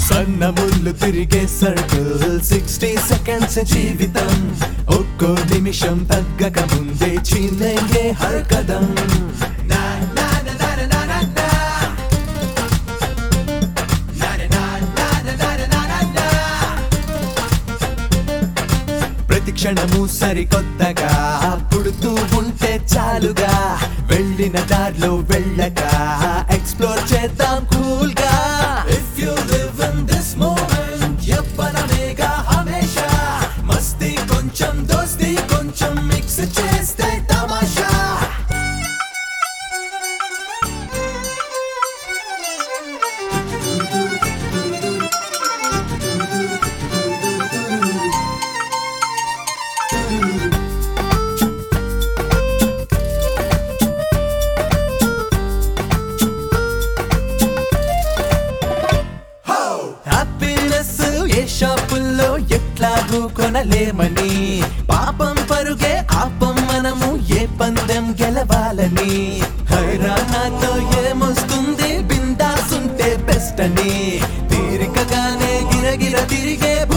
సన్న ముళ్ళు తిరిగే సర్కిల్ సిక్స్టీ సెకండ్స్ జీవితం ఒక్కో నిమిషం తగ్గక ముందే చీనేంగే హర్ కదం నా నా నా నా నా నా నా. నా నా నా నా నా నా నా నా. ప్రతి క్షణము సరికొత్తగా పుడుతూ ఉంటే చాలుగా వెళ్ళిన దారిలో వెళ్ళక ఎక్స్ప్లోర్ చేద్దాం కూల్ గా if you live in this moment యవ్వనమేగా హమేషా మస్తీ కొంచెం దోస్తీ కొంచెం మిక్స్ చేస్తే తమాషా హ్యాపీనెస్ ఏ షాపుల్లో ఎట్లాగూ కొనలేమని పాపం పరుగే ఆపం మనము ఏ పందెం గెలవాలని హైరానాతో ఏమొస్తుంది బిందాసుంటే బెస్ట్ అని తీరికగానే గిరగిర తిరిగే